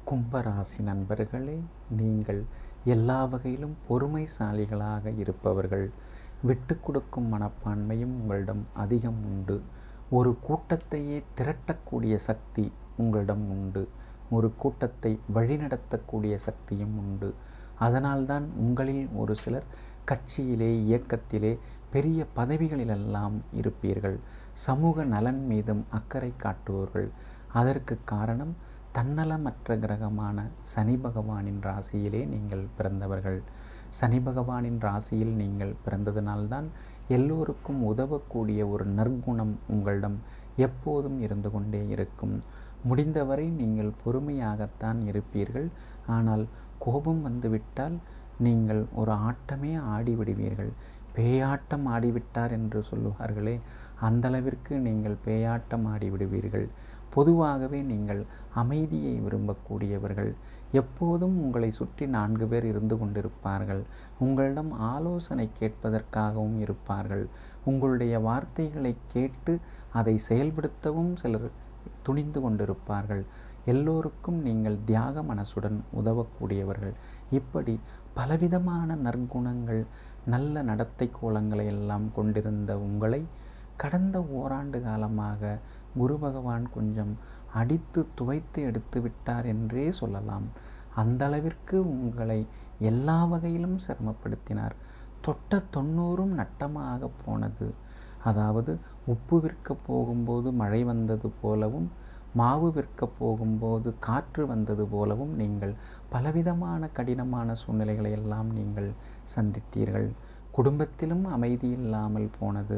கும்பராசி நண்பர்களே நீங்கள் எல்லா வகையிலும் பொறுமைசாலிகளாக இருப்பவர்கள் விட்டு கொடுக்கும் மனப்பான்மையும் உங்களிடம் அதிகம் உண்டு ஒரு கூட்டத்தையே திரட்டக்கூடிய சக்தி உங்களிடம் உண்டு ஒரு கூட்டத்தை வழிநடத்தக்கூடிய சக்தியும் உண்டு அதனால்தான் உங்களில் ஒரு சிலர் கட்சியிலே இயக்கத்திலே பெரிய பதவிகளிலெல்லாம் இருப்பீர்கள் சமூக நலன் மீதும் அக்கறை காட்டுவர்கள் அதற்கு காரணம் தன்னலமற்ற கிரகமான சனி பகவானின் ராசியிலே நீங்கள் பிறந்தவர்கள் சனி பகவானின் ராசியில் நீங்கள் பிறந்ததினால்தான் எல்லோருக்கும் உதவக்கூடிய ஒரு நற்குணம் உங்களிடம் எப்போதும் இருந்து கொண்டே இருக்கும் முடிந்தவரை நீங்கள் பொறுமையாகத்தான் இருப்பீர்கள் ஆனால் கோபம் வந்துவிட்டால் நீங்கள் ஒரு ஆட்டமே ஆடிவிடுவீர்கள் பேயாட்டம் ஆடிவிட்டார் என்று சொல்லுவார்களே அந்தளவிற்கு நீங்கள் பேயாட்டம் ஆடிவிடுவீர்கள் பொதுவாகவே நீங்கள் அமைதியை விரும்பக்கூடியவர்கள் எப்போதும் உங்களை சுற்றி நான்கு பேர் இருந்து கொண்டிருப்பார்கள் உங்களிடம் ஆலோசனை கேட்பதற்காகவும் இருப்பார்கள் உங்களுடைய வார்த்தைகளை கேட்டு அதை செயல்படுத்தவும் சிலர் துணிந்து கொண்டிருப்பார்கள் எல்லோருக்கும் நீங்கள் தியாக மனசுடன் உதவக்கூடியவர்கள் இப்படி பலவிதமான நற்குணங்கள் நல்ல நடத்தை கோலங்களை எல்லாம் கொண்டிருந்த உங்களை கடந்த ஓராண்டு காலமாக குரு பகவான் கொஞ்சம் அடித்து துவைத்து எடுத்து விட்டார் என்றே சொல்லலாம் அந்த அளவிற்கு உங்களை எல்லா வகையிலும் சிரமப்படுத்தினார் தொட்ட தொண்ணூறும் நட்டமாக போனது அதாவது உப்பு விற்க போகும்போது மழை வந்தது போலவும் மாவு விற்க போகும்போது காற்று வந்தது போலவும் நீங்கள் பலவிதமான கடினமான சூழ்நிலைகளை எல்லாம் நீங்கள் சந்தித்தீர்கள் குடும்பத்திலும் அமைதி இல்லாமல் போனது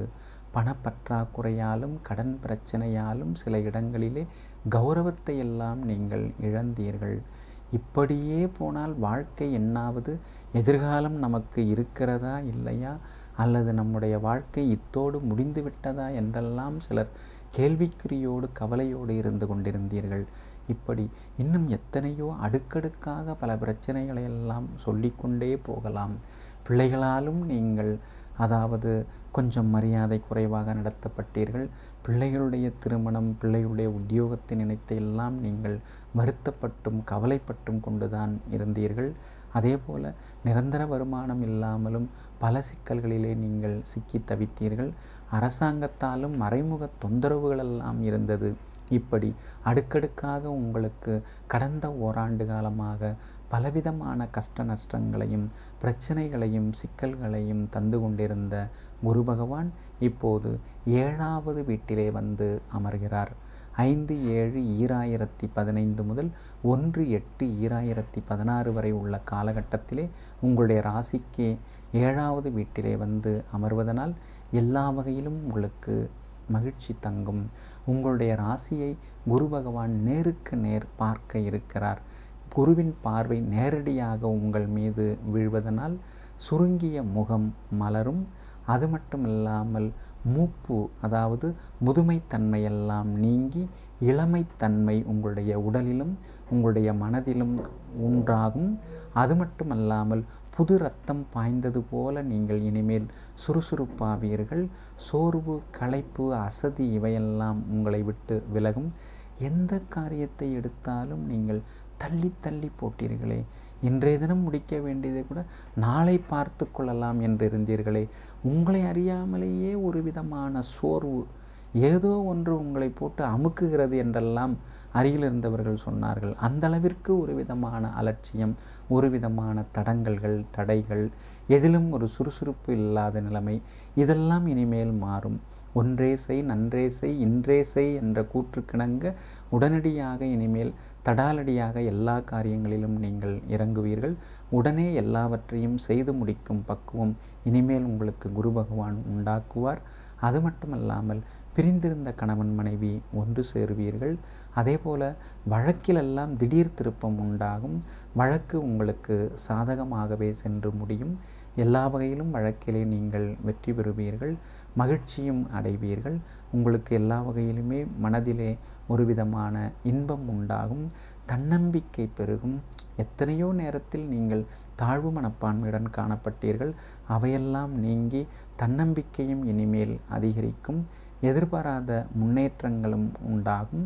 பணப்பற்றாக்குறையாலும் கடன் பிரச்சனையாலும் சில இடங்களிலே கௌரவத்தை எல்லாம் நீங்கள் இழந்தீர்கள் இப்படியே போனால் வாழ்க்கை என்னாவது எதிர்காலம் நமக்கு இருக்கிறதா இல்லையா அல்லது நம்முடைய வாழ்க்கை இத்தோடு முடிந்து விட்டதா என்றெல்லாம் சிலர் கேள்விக்குறியோடு கவலையோடு இருந்து கொண்டிருந்தீர்கள் இப்படி இன்னும் எத்தனையோ அடுக்கடுக்காக பல பிரச்சனைகளை எல்லாம் சொல்லிக்கொண்டே போகலாம் பிள்ளைகளாலும் நீங்கள் அதாவது கொஞ்சம் மரியாதை குறைவாக நடத்தப்பட்டீர்கள் பிள்ளைகளுடைய திருமணம் பிள்ளைகளுடைய உத்தியோகத்தை நினைத்து எல்லாம் நீங்கள் வருத்தப்பட்டும் கவலைப்பட்டும் கொண்டுதான் இருந்தீர்கள் அதே போல் நிரந்தர வருமானம் இல்லாமலும் பல சிக்கல்களிலே நீங்கள் சிக்கி தவித்தீர்கள் அரசாங்கத்தாலும் மறைமுக தொந்தரவுகளெல்லாம் இருந்தது இப்படி அடுக்கடுக்காக உங்களுக்கு கடந்த ஓராண்டு காலமாக பலவிதமான கஷ்ட நஷ்டங்களையும் பிரச்சனைகளையும் சிக்கல்களையும் தந்து கொண்டிருந்த குரு பகவான் இப்போது ஏழாவது வீட்டிலே வந்து அமர்கிறார் ஐந்து ஏழு ஈராயிரத்தி பதினைந்து முதல் ஒன்று எட்டு ஈராயிரத்தி பதினாறு வரை உள்ள காலகட்டத்திலே உங்களுடைய ராசிக்கே ஏழாவது வீட்டிலே வந்து அமர்வதனால் எல்லா வகையிலும் உங்களுக்கு மகிழ்ச்சி தங்கும் உங்களுடைய ராசியை குரு பகவான் நேருக்கு நேர் பார்க்க இருக்கிறார் குருவின் பார்வை நேரடியாக உங்கள் மீது வீழ்வதனால் சுருங்கிய முகம் மலரும் அது மட்டுமில்லாமல் மூப்பு அதாவது முதுமைத்தன்மையெல்லாம் நீங்கி இளமைத்தன்மை உங்களுடைய உடலிலும் உங்களுடைய மனதிலும் உண்டாகும் அது மட்டுமல்லாமல் புது ரத்தம் பாய்ந்தது போல நீங்கள் இனிமேல் சுறுசுறுப்பாவீர்கள் சோர்வு களைப்பு அசதி இவையெல்லாம் உங்களை விட்டு விலகும் எந்த காரியத்தை எடுத்தாலும் நீங்கள் தள்ளி தள்ளி போட்டீர்களே இன்றைய தினம் முடிக்க வேண்டியதை கூட நாளை பார்த்து கொள்ளலாம் என்றிருந்தீர்களே உங்களை அறியாமலேயே ஒரு விதமான சோர்வு ஏதோ ஒன்று உங்களை போட்டு அமுக்குகிறது என்றெல்லாம் அருகில் இருந்தவர்கள் சொன்னார்கள் அந்த அளவிற்கு ஒரு விதமான அலட்சியம் ஒரு விதமான தடங்கல்கள் தடைகள் எதிலும் ஒரு சுறுசுறுப்பு இல்லாத நிலைமை இதெல்லாம் இனிமேல் மாறும் ஒன்றே செய் நன்றே செய் இன்றே செய் என்ற கூற்றுக்கிணங்க உடனடியாக இனிமேல் தடாலடியாக எல்லா காரியங்களிலும் நீங்கள் இறங்குவீர்கள் உடனே எல்லாவற்றையும் செய்து முடிக்கும் பக்குவம் இனிமேல் உங்களுக்கு குரு பகவான் உண்டாக்குவார் அது மட்டுமல்லாமல் பிரிந்திருந்த கணவன் மனைவி ஒன்று சேருவீர்கள் அதே போல் வழக்கிலெல்லாம் திடீர் திருப்பம் உண்டாகும் வழக்கு உங்களுக்கு சாதகமாகவே சென்று முடியும் எல்லா வகையிலும் வழக்கிலே நீங்கள் வெற்றி பெறுவீர்கள் மகிழ்ச்சியும் அடைவீர்கள் உங்களுக்கு எல்லா வகையிலுமே மனதிலே ஒரு விதமான இன்பம் உண்டாகும் தன்னம்பிக்கை பெருகும் எத்தனையோ நேரத்தில் நீங்கள் தாழ்வு மனப்பான்மையுடன் காணப்பட்டீர்கள் அவையெல்லாம் நீங்கி தன்னம்பிக்கையும் இனிமேல் அதிகரிக்கும் எதிர்பாராத முன்னேற்றங்களும் உண்டாகும்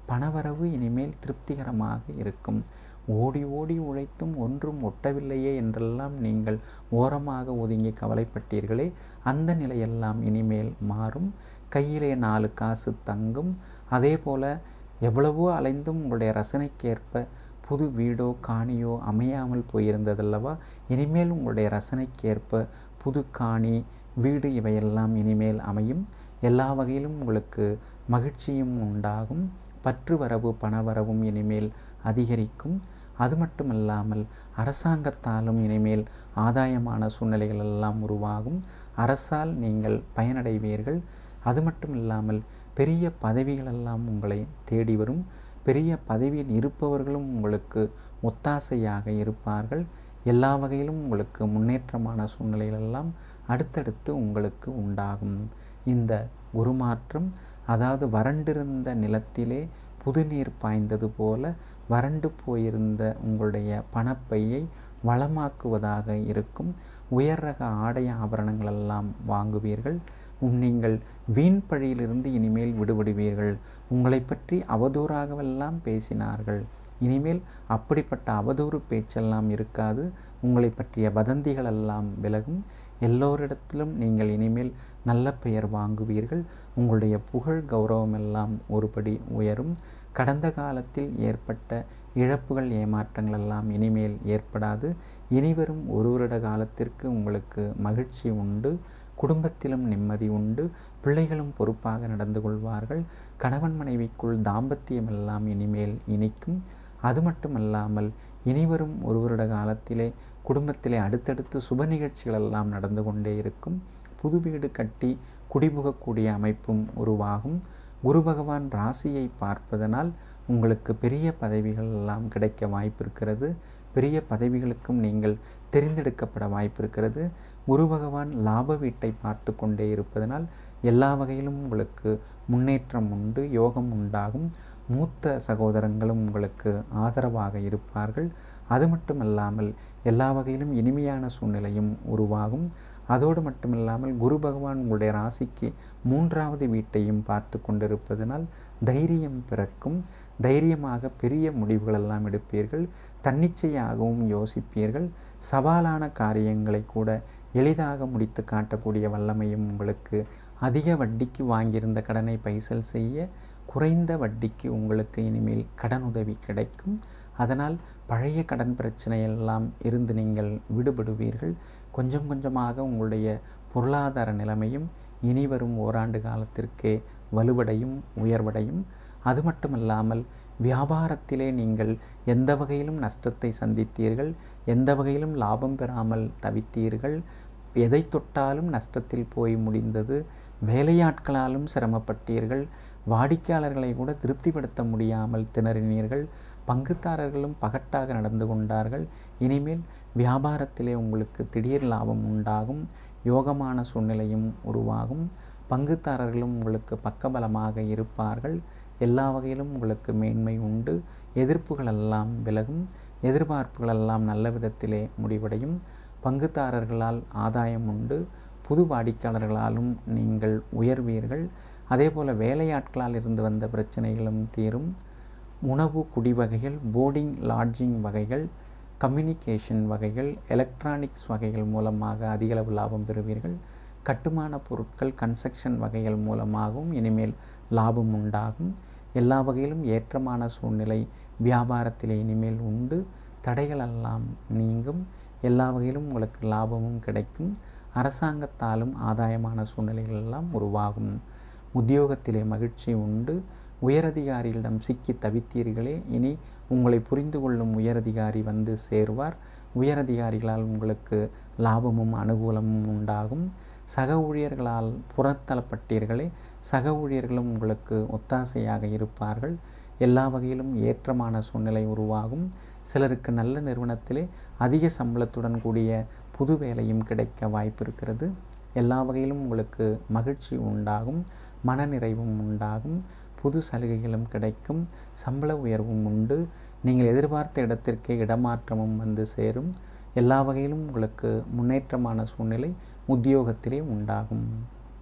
பணவரவு இனிமேல் திருப்திகரமாக இருக்கும் ஓடி ஓடி உழைத்தும் ஒன்றும் ஒட்டவில்லையே என்றெல்லாம் நீங்கள் ஓரமாக ஒதுங்கி கவலைப்பட்டீர்களே அந்த நிலையெல்லாம் இனிமேல் மாறும் கையிலே நாலு காசு தங்கும் அதே போல் எவ்வளவோ அலைந்தும் உங்களுடைய ரசனைக்கேற்ப புது வீடோ காணியோ அமையாமல் போயிருந்ததல்லவா இனிமேல் உங்களுடைய ரசனைக்கேற்ப புது காணி வீடு இவையெல்லாம் இனிமேல் அமையும் எல்லா வகையிலும் உங்களுக்கு மகிழ்ச்சியும் உண்டாகும் பற்று வரவு பணவரவும் இனிமேல் அதிகரிக்கும் அது மட்டுமல்லாமல் அரசாங்கத்தாலும் இனிமேல் ஆதாயமான சூழ்நிலைகள் எல்லாம் உருவாகும் அரசால் நீங்கள் பயனடைவீர்கள் அது மட்டும் இல்லாமல் பெரிய பதவிகளெல்லாம் உங்களை தேடி வரும் பெரிய பதவியில் இருப்பவர்களும் உங்களுக்கு ஒத்தாசையாக இருப்பார்கள் எல்லா வகையிலும் உங்களுக்கு முன்னேற்றமான சூழ்நிலைகளெல்லாம் அடுத்தடுத்து உங்களுக்கு உண்டாகும் இந்த குருமாற்றம் அதாவது வறண்டிருந்த நிலத்திலே புதுநீர் பாய்ந்தது போல வறண்டு போயிருந்த உங்களுடைய பணப்பையை வளமாக்குவதாக இருக்கும் உயர் ரக ஆடை ஆபரணங்கள் எல்லாம் வாங்குவீர்கள் நீங்கள் வீண் பழியிலிருந்து இனிமேல் விடுபடுவீர்கள் உங்களை பற்றி அவதூறாகவெல்லாம் பேசினார்கள் இனிமேல் அப்படிப்பட்ட அவதூறு பேச்செல்லாம் இருக்காது உங்களை பற்றிய வதந்திகள் எல்லாம் விலகும் எல்லோரிடத்திலும் நீங்கள் இனிமேல் நல்ல பெயர் வாங்குவீர்கள் உங்களுடைய புகழ் கௌரவம் எல்லாம் ஒருபடி உயரும் கடந்த காலத்தில் ஏற்பட்ட இழப்புகள் ஏமாற்றங்கள் எல்லாம் இனிமேல் ஏற்படாது இனிவரும் ஒரு வருட காலத்திற்கு உங்களுக்கு மகிழ்ச்சி உண்டு குடும்பத்திலும் நிம்மதி உண்டு பிள்ளைகளும் பொறுப்பாக நடந்து கொள்வார்கள் கணவன் மனைவிக்குள் தாம்பத்தியம் எல்லாம் இனிமேல் இனிக்கும் அது மட்டுமல்லாமல் இனிவரும் ஒரு வருட காலத்திலே குடும்பத்திலே அடுத்தடுத்து சுப நிகழ்ச்சிகள் எல்லாம் நடந்து கொண்டே இருக்கும் புது வீடு கட்டி குடிபுகக்கூடிய அமைப்பும் உருவாகும் குரு பகவான் ராசியை பார்ப்பதனால் உங்களுக்கு பெரிய பதவிகள் எல்லாம் கிடைக்க வாய்ப்பு இருக்கிறது பெரிய பதவிகளுக்கும் நீங்கள் தெரிந்தெடுக்கப்பட வாய்ப்பு இருக்கிறது குரு பகவான் லாப வீட்டை பார்த்து கொண்டே இருப்பதனால் எல்லா வகையிலும் உங்களுக்கு முன்னேற்றம் உண்டு யோகம் உண்டாகும் மூத்த சகோதரங்களும் உங்களுக்கு ஆதரவாக இருப்பார்கள் அது மட்டுமல்லாமல் எல்லா வகையிலும் இனிமையான சூழ்நிலையும் உருவாகும் அதோடு மட்டுமில்லாமல் குரு பகவான் உங்களுடைய ராசிக்கு மூன்றாவது வீட்டையும் பார்த்து கொண்டிருப்பதனால் தைரியம் பிறக்கும் தைரியமாக பெரிய முடிவுகளெல்லாம் எடுப்பீர்கள் தன்னிச்சையாகவும் யோசிப்பீர்கள் சவாலான காரியங்களை கூட எளிதாக முடித்து காட்டக்கூடிய வல்லமையும் உங்களுக்கு அதிக வட்டிக்கு வாங்கியிருந்த கடனை பைசல் செய்ய குறைந்த வட்டிக்கு உங்களுக்கு இனிமேல் கடன் உதவி கிடைக்கும் அதனால் பழைய கடன் பிரச்சனையெல்லாம் இருந்து நீங்கள் விடுபடுவீர்கள் கொஞ்சம் கொஞ்சமாக உங்களுடைய பொருளாதார நிலைமையும் இனி வரும் ஓராண்டு காலத்திற்கே வலுவடையும் உயர்வடையும் அது மட்டுமல்லாமல் வியாபாரத்திலே நீங்கள் எந்த வகையிலும் நஷ்டத்தை சந்தித்தீர்கள் எந்த வகையிலும் லாபம் பெறாமல் தவித்தீர்கள் எதை தொட்டாலும் நஷ்டத்தில் போய் முடிந்தது வேலையாட்களாலும் சிரமப்பட்டீர்கள் வாடிக்கையாளர்களை கூட திருப்திப்படுத்த முடியாமல் திணறினீர்கள் பங்குதாரர்களும் பகட்டாக நடந்து கொண்டார்கள் இனிமேல் வியாபாரத்திலே உங்களுக்கு திடீர் லாபம் உண்டாகும் யோகமான சூழ்நிலையும் உருவாகும் பங்குதாரர்களும் உங்களுக்கு பக்கபலமாக இருப்பார்கள் எல்லா வகையிலும் உங்களுக்கு மேன்மை உண்டு எதிர்ப்புகளெல்லாம் விலகும் எதிர்பார்ப்புகளெல்லாம் நல்ல விதத்திலே முடிவடையும் பங்குதாரர்களால் ஆதாயம் உண்டு புது வாடிக்கையாளர்களாலும் நீங்கள் உயர்வீர்கள் அதே போல் வேலையாட்களால் இருந்து வந்த பிரச்சனைகளும் தீரும் உணவு குடி வகைகள் போர்டிங் லாட்ஜிங் வகைகள் கம்யூனிகேஷன் வகைகள் எலக்ட்ரானிக்ஸ் வகைகள் மூலமாக அதிகளவு லாபம் பெறுவீர்கள் கட்டுமான பொருட்கள் கன்ஸ்ட்ரக்ஷன் வகைகள் மூலமாகவும் இனிமேல் லாபம் உண்டாகும் எல்லா வகையிலும் ஏற்றமான சூழ்நிலை வியாபாரத்தில் இனிமேல் உண்டு தடைகளெல்லாம் நீங்கும் எல்லா வகையிலும் உங்களுக்கு லாபமும் கிடைக்கும் அரசாங்கத்தாலும் ஆதாயமான சூழ்நிலைகள் எல்லாம் உருவாகும் உத்தியோகத்திலே மகிழ்ச்சி உண்டு உயரதிகாரிகளிடம் சிக்கி தவித்தீர்களே இனி உங்களை புரிந்து கொள்ளும் உயரதிகாரி வந்து சேர்வார் உயரதிகாரிகளால் உங்களுக்கு லாபமும் அனுகூலமும் உண்டாகும் சக ஊழியர்களால் புறத்தளப்பட்டீர்களே சக ஊழியர்களும் உங்களுக்கு ஒத்தாசையாக இருப்பார்கள் எல்லா வகையிலும் ஏற்றமான சூழ்நிலை உருவாகும் சிலருக்கு நல்ல நிறுவனத்திலே அதிக சம்பளத்துடன் கூடிய புது வேலையும் கிடைக்க வாய்ப்பு இருக்கிறது எல்லா வகையிலும் உங்களுக்கு மகிழ்ச்சி உண்டாகும் மனநிறைவும் உண்டாகும் புது சலுகைகளும் கிடைக்கும் சம்பள உயர்வும் உண்டு நீங்கள் எதிர்பார்த்த இடத்திற்கே இடமாற்றமும் வந்து சேரும் எல்லா வகையிலும் உங்களுக்கு முன்னேற்றமான சூழ்நிலை உத்தியோகத்திலே உண்டாகும்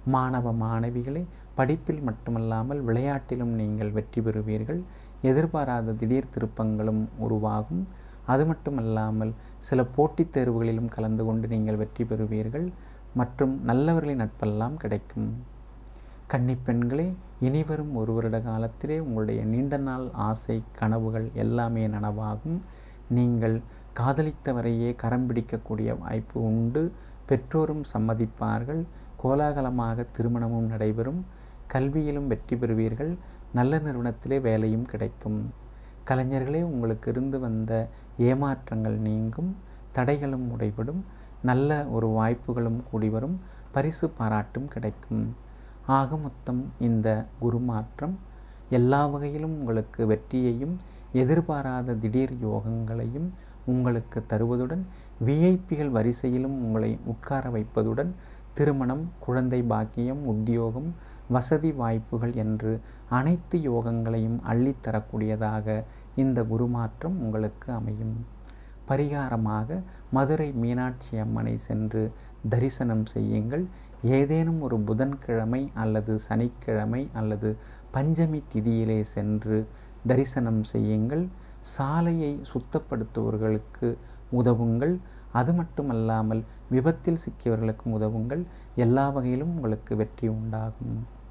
மாணவ மாணவிகளை படிப்பில் மட்டுமல்லாமல் விளையாட்டிலும் நீங்கள் வெற்றி பெறுவீர்கள் எதிர்பாராத திடீர் திருப்பங்களும் உருவாகும் அது மட்டுமல்லாமல் சில போட்டித் தேர்வுகளிலும் கலந்து கொண்டு நீங்கள் வெற்றி பெறுவீர்கள் மற்றும் நல்லவர்களின் நட்பெல்லாம் கிடைக்கும் கன்னிப்பெண்களே இனிவரும் ஒரு வருட காலத்திலே உங்களுடைய நீண்ட நாள் ஆசை கனவுகள் எல்லாமே நனவாகும் நீங்கள் காதலித்தவரையே கரம் பிடிக்கக்கூடிய வாய்ப்பு உண்டு பெற்றோரும் சம்மதிப்பார்கள் கோலாகலமாக திருமணமும் நடைபெறும் கல்வியிலும் வெற்றி பெறுவீர்கள் நல்ல நிறுவனத்திலே வேலையும் கிடைக்கும் கலைஞர்களே உங்களுக்கு இருந்து வந்த ஏமாற்றங்கள் நீங்கும் தடைகளும் உடைபடும் நல்ல ஒரு வாய்ப்புகளும் கூடி வரும் பரிசு பாராட்டும் கிடைக்கும் ஆக மொத்தம் இந்த குரு மாற்றம் எல்லா வகையிலும் உங்களுக்கு வெற்றியையும் எதிர்பாராத திடீர் யோகங்களையும் உங்களுக்கு தருவதுடன் விஐபிகள் வரிசையிலும் உங்களை உட்கார வைப்பதுடன் திருமணம் குழந்தை பாக்கியம் உத்தியோகம் வசதி வாய்ப்புகள் என்று அனைத்து யோகங்களையும் அள்ளித்தரக்கூடியதாக இந்த குருமாற்றம் உங்களுக்கு அமையும் பரிகாரமாக மதுரை மீனாட்சி அம்மனை சென்று தரிசனம் செய்யுங்கள் ஏதேனும் ஒரு புதன்கிழமை அல்லது சனிக்கிழமை அல்லது பஞ்சமி திதியிலே சென்று தரிசனம் செய்யுங்கள் சாலையை சுத்தப்படுத்துபவர்களுக்கு உதவுங்கள் அது மட்டுமல்லாமல் விபத்தில் சிக்கியவர்களுக்கும் உதவுங்கள் எல்லா வகையிலும் உங்களுக்கு வெற்றி உண்டாகும்